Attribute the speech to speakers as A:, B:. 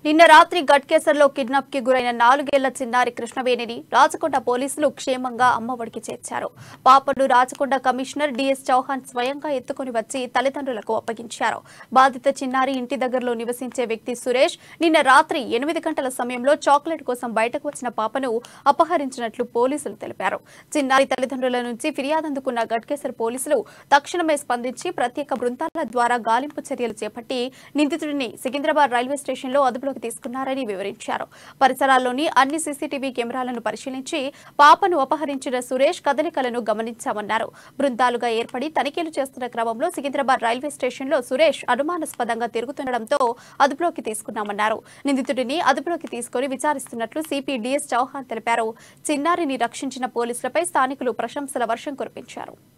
A: నిన్న రాత్రి గట్కేసర్లో కిడ్నాప్ కి గురైన నాలుగేళ్ల చిన్నారి కృష్ణవేణిని రాచకొండ పోలీసులు క్షేమంగా అమ్మఒడికి చేర్చారు పాపను రాచకొండ కమిషనర్ డిఎస్ చౌహాన్ స్వయంగా ఎత్తుకుని వచ్చి తల్లిదండ్రులకు అప్పగించారు బాధిత చిన్నారి ఇంటి దగ్గరలో నివసించే వ్యక్తి సురేష్ నిన్న రాత్రి ఎనిమిది గంటల సమయంలో చాక్లెట్ కోసం బయటకు వచ్చిన పాపను అపహరించినట్లు పోలీసులు తెలిపారు చిన్నారి తల్లిదండ్రుల నుంచి ఫిర్యాదు అందుకున్న గట్కేసర్ పోలీసులు తక్షణమే స్పందించి ప్రత్యేక బృందాల ద్వారా గాలింపు చర్యలు చేపట్టి నిందితుడిని సికింద్రాబాద్ రైల్వే స్టేషన్లో అదుపులోకి తీసుకున్నారని వివరించారు పరిసరాల్లోని అన్ని సీసీటీవీ కెమెరాలను పరిశీలించి పాపను అపహరించిన సురేష్ కదలికలను గమనించామన్నారు బృందాలుగా ఏర్పడి తనిఖీలు చేస్తున్న క్రమంలో సికింద్రాబాద్ రైల్వే స్టేషన్లో సురేష్ అనుమానాస్పదంగా తిరుగుతుండటంతో అదుపులోకి తీసుకున్నామన్నారు నిందితుడిని అదుపులోకి తీసుకుని విచారిస్తున్నట్లు సిపి డిఎస్ చౌహాన్ తెలిపారు చిన్నారిని రక్షించిన పోలీసులపై స్థానికులు ప్రశంసల వర్షం కురిపించారు